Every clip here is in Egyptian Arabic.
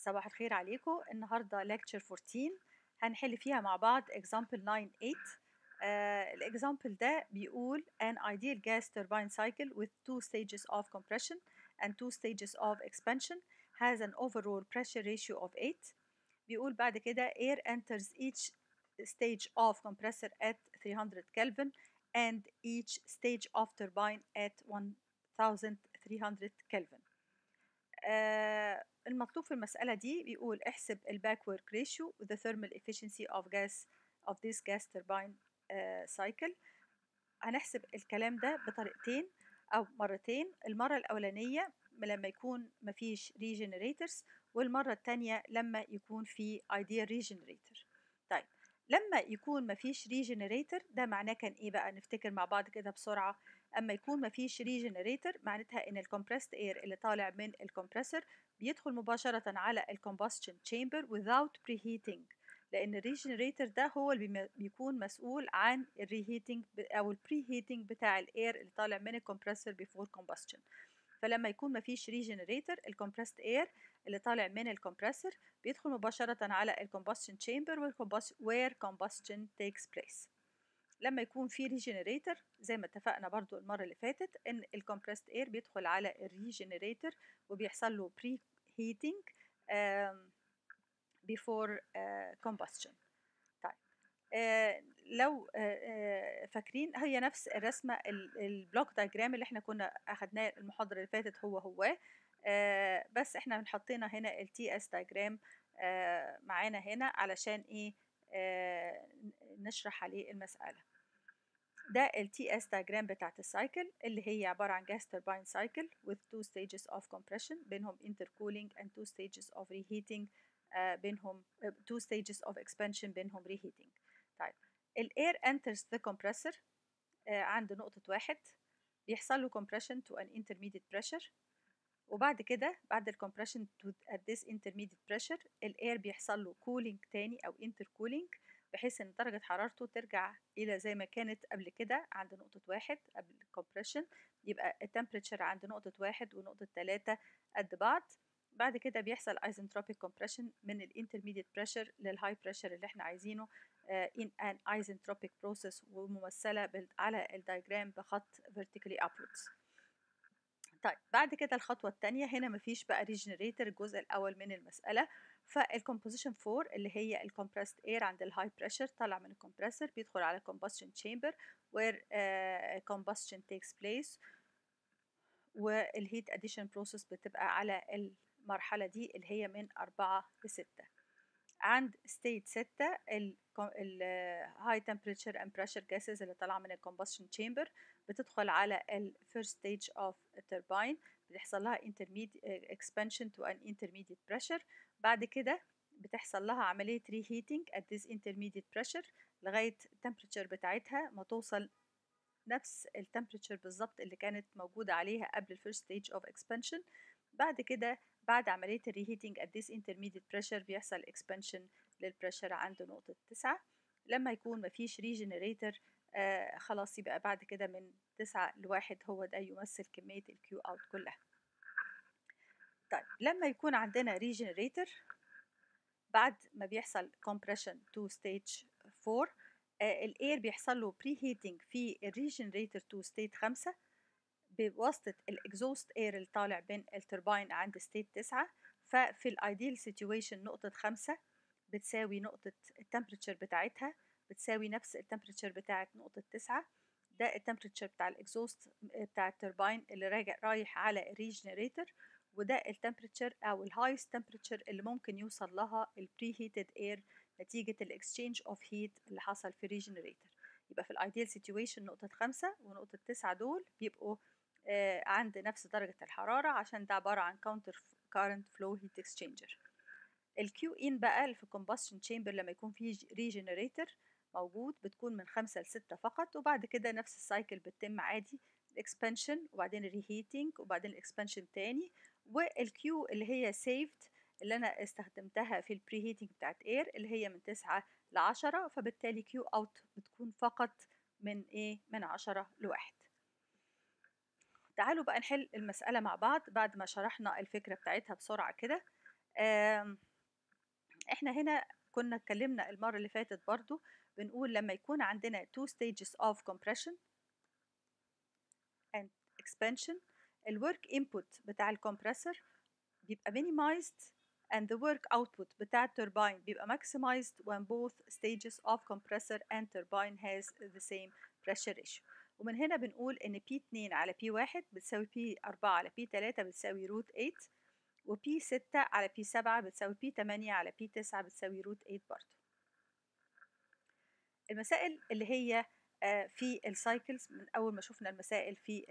صباح الخير عليكم النهارده lecture 14 هنحل فيها مع بعض example 9 8 آه الاكزامبل ده بيقول an ideal gas turbine cycle with two stages of compression and two stages of expansion has an overall pressure ratio of 8 بيقول بعد كده air enters each stage of compressor at 300 Kelvin and each stage of turbine at 1300 Kelvin آه المطلوب في المسألة دي بيقول احسب ال back work ratio the thermal efficiency of gas of this gas turbine uh, cycle هنحسب الكلام ده بطريقتين أو مرتين المرة الأولانية لما يكون مفيش regenerators والمرة التانية لما يكون في ideal regenerator طيب لما يكون مفيش regenerator ده معناه كان ايه بقى نفتكر مع بعض كده بسرعة اما يكون مفيش regenerator معناتها ان الكمبرست اير اللي طالع من الكمبرسور بيدخل مباشرة على الكومبشن chamber without preheating لأن الريجنريتور ده هو اللي بيكون مسؤول عن الريهيتنج أو البريهيتنج بتاع الاير اللي طالع من الكمبرسور before combustion فلما يكون مفيش ريجنريتور الكمبرست اير اللي طالع من الكمبرسور بيدخل مباشرة على الكومبشن chamber where combustion takes place لما يكون في ريجنريتور زي ما اتفقنا برضو المرة اللي فاتت ان الكمبرست اير بيدخل على الريجنريتور وبيحصل له بري heating um, before uh, combustion طيب uh, لو uh, فاكرين هي نفس الرسمة البلوك دايجرام اللي احنا كنا اخدناه المحاضرة اللي فاتت هو هو بس احنا حطينا هنا التي اس دايجرام معانا هنا علشان ايه نشرح عليه المسألة ده ال TS diagram بتاعت السايكل اللي هي عبارة عن gas turbine cycle with two stages of compression بينهم intercooling and two stages of reheating uh, بينهم uh, two stages of expansion بينهم reheating طيب ال air enters the compressor uh, عند نقطة واحد بيحصل له compression to an intermediate pressure وبعد كده بعد ال compression to at this intermediate pressure ال air بيحصل له cooling تاني أو intercooling بحيث ان درجة حرارته ترجع الى زي ما كانت قبل كده عند نقطة واحد قبل الكمبريشن يبقى التمبريتشر عند نقطة واحد ونقطة تلاتة قد بعض بعد كده بيحصل ايزنتروبيك كومبريشن من الانترميديت بريشر للهاي بريشر اللي احنا عايزينه in an isentropic process وممثلة على الدايجرام بخط vertically upwards طيب بعد كده الخطوة التانية هنا مفيش بقى ريجنريتور الجزء الأول من المسألة فالكومبوزيشن 4 اللي هي الكمبرست اير عند الهاي بريشر طالع من الكمبرسور بيدخل على الكومبشن تشامبر where uh, combustion takes place والهيت اديشن بروسيس بتبقى على المرحلة دي اللي هي من أربعة لستة عند ستيت ستة الهاي temperature and pressure gases اللي طالعة من الكومبشن تشامبر بتدخل على ال first stage of a turbine بيحصل لها intermediate expansion to an intermediate pressure بعد كده بتحصل لها عملية reheating at this intermediate pressure لغاية التمبريتشر بتاعتها ما توصل نفس التمبريتشر بالظبط اللي كانت موجودة عليها قبل الفيرست stage of expansion بعد كده بعد عملية الريهيتنج at this intermediate pressure بيحصل expansion للبريشر عند نقطة تسعة لما يكون مفيش ريجنريتور آه خلاص يبقى بعد كده من تسعة لواحد هو ده يمثل كمية الكيو اوت كلها طيب لما يكون عندنا ريجنريتور بعد ما بيحصل compression to stage 4 آه الاير بيحصل له preheating في الريجنريتور to state 5 بواسطة الاكزوست اير اللي طالع بين الترباين عند ستيت 9 ففي الايديال سيتويشن نقطة 5 بتساوي نقطة التمبريتشر بتاعتها بتساوي نفس التمبريتشر بتاعت نقطة 9 ده التمبريتشر بتاع الاكزوست بتاع الترباين اللي راجع رايح على الريجنريتور وده التمبريتشر او الهايست تمبريتشر اللي ممكن يوصل لها البري هيتد اير نتيجة الاكسشينج اوف هيت اللي حصل في الريجنريتور يبقى في الايديال سيتويشن نقطة خمسة ونقطة تسعة دول بيبقوا آه عند نفس درجة الحرارة عشان ده عبارة عن counter current flow heat exchanger الكيو ان بقى اللي في الكومبشن تشامبر لما يكون فيه ريجنريتور موجود بتكون من خمسة لستة فقط وبعد كده نفس السايكل بتتم عادي الاكسبانشن وبعدين الريهيتنج وبعدين الاكسبانشن تاني والكيو اللي هي سيفد اللي انا استخدمتها في البري هيتنج بتاعت اير اللي هي من تسعة لعشرة فبالتالي كيو اوت بتكون فقط من ايه من عشرة لواحد تعالوا بقى نحل المسألة مع بعض بعد ما شرحنا الفكرة بتاعتها بسرعة كده احنا هنا كنا اتكلمنا المرة اللي فاتت برضو بنقول لما يكون عندنا two stages of compression and expansion الورك input بتاع الكمبرسور بيبقى minimized and the work output بتاع التوربين بيبقى maximized when both stages of compressor and turbine has the same pressure ratio ومن هنا بنقول ان P2 على P1 بتساوي P4 على P3 بتساوي روت 8 و P6 على P7 بتساوي P8 على P9 بتساوي روت 8 برضه المسائل اللي هي في السايكلز من اول ما شفنا المسائل في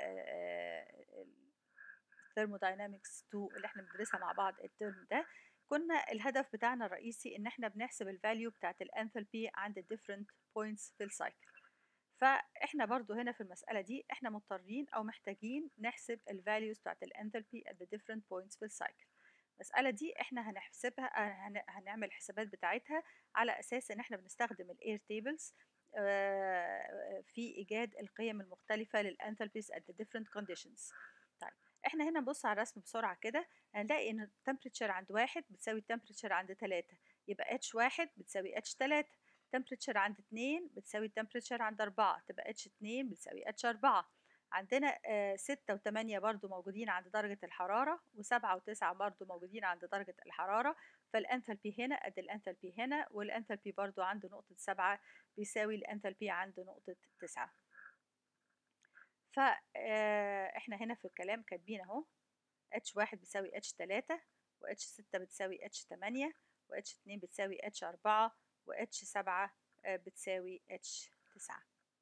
الثيرموداينامكس 2 اللي احنا بندرسها مع بعض الترم ده كنا الهدف بتاعنا الرئيسي ان احنا بنحسب الفاليو بتاعت الانثالبي عند different points في السايكل فاحنا برضو هنا في المسألة دي احنا مضطرين او محتاجين نحسب الفاليوز بتاعت الانثالبي at the different points في السايكل المسألة دي احنا هنحسبها هنعمل الحسابات بتاعتها على اساس ان احنا بنستخدم الاير تيبلز في ايجاد القيم المختلفة للانثالبيز at the different conditions طيب احنا هنا نبص على الرسم بسرعة كده هنلاقي ان التمبريتشر عند واحد بتساوي التمبريتشر عند تلاتة يبقى اتش واحد بتساوي اتش تلاتة temperature عند اتنين بتساوي temperature عند أربعة تبقى اتش اتنين بتساوي اتش أربعة عندنا آه ستة وتمانية برضو موجودين عند درجة الحرارة وسبعة وتسعة برضو موجودين عند درجة الحرارة فالانثالبي هنا قد الانثالبي هنا والانثالبي برضو عند نقطة سبعة بيساوي الانثالبي عند نقطة تسعة فاحنا هنا في الكلام كاتبين اهو اتش واحد بتساوي اتش تلاتة واتش ستة بتساوي اتش تمانية واتش اتنين بتساوي اتش أربعة و اتش سبعة بتساوي اتش تسعة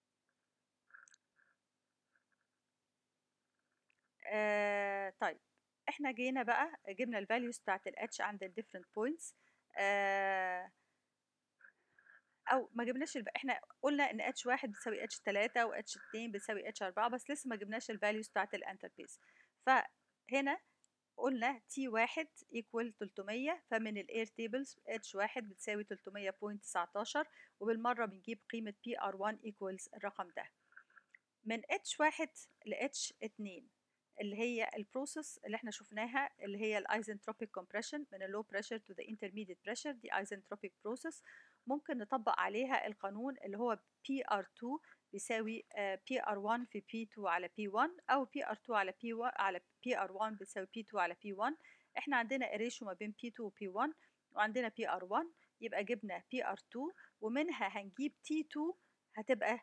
آه طيب احنا جينا بقى جبنا الفاليوز بتاعت الاتش عند الديفرنت بوينتس آه او ما جبناش الب... احنا قلنا ان اتش واحد بتساوي اتش تلاتة و اتش اتنين بتساوي اتش أربعة بس لسه ما جبناش الفاليوز بتاعت الانتربيز فهنا قلنا تي واحد equal 300 فمن الاير تيبلز اتش واحد بتساوي 300.19 وبالمرة بنجيب قيمة بي ار 1 equals الرقم ده من اتش واحد ل اتش اتنين اللي هي البروسيس اللي احنا شفناها اللي هي الايزنتروبيك كومبريشن من اللو بريشر تو ذا انترميديت بريشر دي ايزنتروبيك بروسيس ممكن نطبق عليها القانون اللي هو بي ار 2 بيساوي بي ار 1 في بي 2 على بي 1 او بي ار 2 على بي 1 على بي ار 1 بيساوي بي 2 على بي 1 احنا عندنا ريشيو ما بين بي 2 وبي 1 وعندنا بي ار 1 يبقى جبنا بي ار 2 ومنها هنجيب تي 2 هتبقى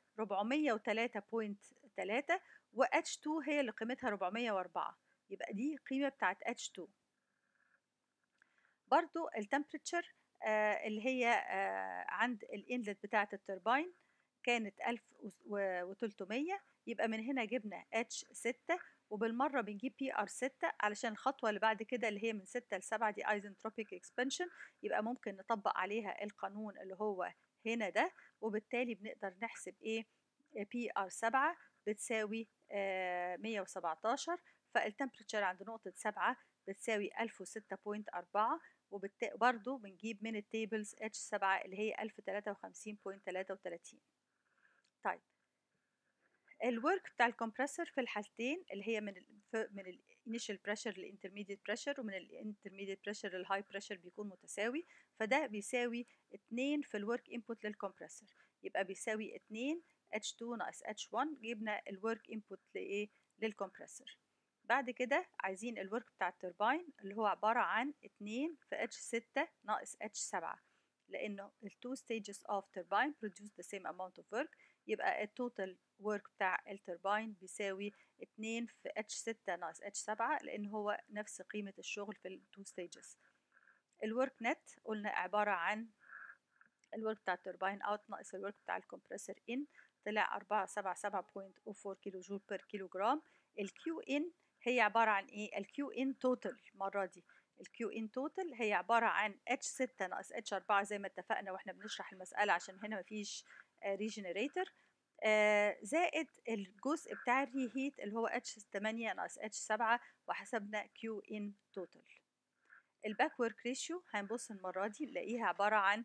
403.3 و اتش 2 هي اللي قيمتها 404 يبقى دي قيمة بتاعت اتش 2 برضو التمبريتشر آه اللي هي آه عند الانلت بتاعة التربين كانت 1300 يبقى من هنا جبنا اتش 6 وبالمرة بنجيب بي ار 6 علشان الخطوة اللي بعد كده اللي هي من 6 ل 7 دي ايزنتروبيك اكسبانشن يبقى ممكن نطبق عليها القانون اللي هو هنا ده وبالتالي بنقدر نحسب ايه بي ار 7 بتساوي آه 117 فالتمبريتشر عند نقطة 7 بتساوي 1006.4 وبرضه بنجيب من التيبلز اتش 7 اللي هي 1053.33 طيب الورك بتاع الكمبرسور في الحالتين اللي هي من ال من الانيشال بريشر للانترميديت بريشر ومن الانترميديت بريشر للهاي بريشر بيكون متساوي فده بيساوي 2 في الورك انبوت للكمبرسور يبقى بيساوي 2 H2 ناقص H1 جبنا الورك انبوت لايه للكمبرسور بعد كده عايزين الورك بتاع التربين اللي هو عبارة عن 2 في H6 ناقص H7 لأنه ال two stages of turbine produce the same amount of work يبقى التوتال work بتاع التربين بيساوي 2 في H6 ناقص H7 لأن هو نفس قيمة الشغل في ال two stages الورك نت قلنا عبارة عن الورك بتاع التربين اوت ناقص الورك بتاع الكمبرسور ان طلع 477.04 كيلو جول بير كيلو جرام الكيو ان هي عبارة عن ايه الكيو ان توتال المرة دي الكيو ان توتال هي عبارة عن اتش 6 ناقص اتش 4 زي ما اتفقنا واحنا بنشرح المسألة عشان هنا مفيش ريجنريتور زائد الجزء بتاع الريهيت اللي هو اتش 8 ناقص اتش 7 وحسبنا كيو ان توتال الباك ورك ريشيو هنبص المرة دي نلاقيها عبارة عن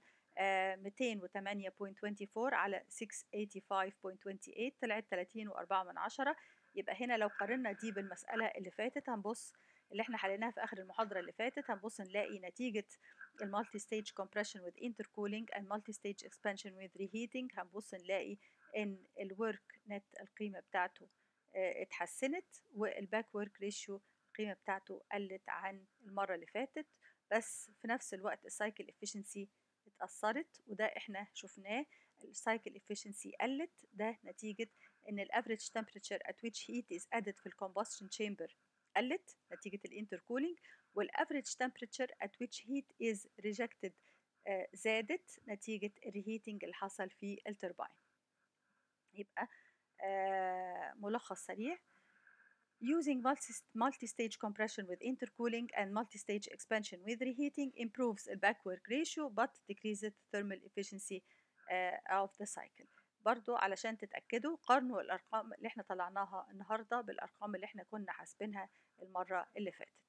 208.24 على 685.28 طلعت 30 و4 من عشرة يبقى هنا لو قارنا دي بالمسألة اللي فاتت هنبص اللي احنا حليناها في اخر المحاضره اللي فاتت هنبص نلاقي نتيجه المالتي ستيج compression with intercooling and multi stage expansion with reheating هنبص نلاقي ان الورك نت القيمه بتاعته اه اتحسنت والباك ورك ريشيو القيمه بتاعته قلت عن المره اللي فاتت بس في نفس الوقت السايكل efficiency اتأثرت وده احنا شفناه السايكل efficiency قلت ده نتيجة ان الافريج temperature at which heat is added في الcombustion chamber قلت نتيجة الانتركولينج والافريج temperature at which heat is rejected آه زادت نتيجة الريهيتنج اللي حصل في الترباين يبقى آه ملخص سريع Using multi-stage compression with intercooling and multi-stage expansion with reheating improves the back work ratio but decreases thermal efficiency uh, of the cycle. برضو علشان تتأكدوا قارنوا الأرقام اللي احنا طلعناها النهاردة بالأرقام اللي احنا كنا حاسبينها المرة اللي فاتت.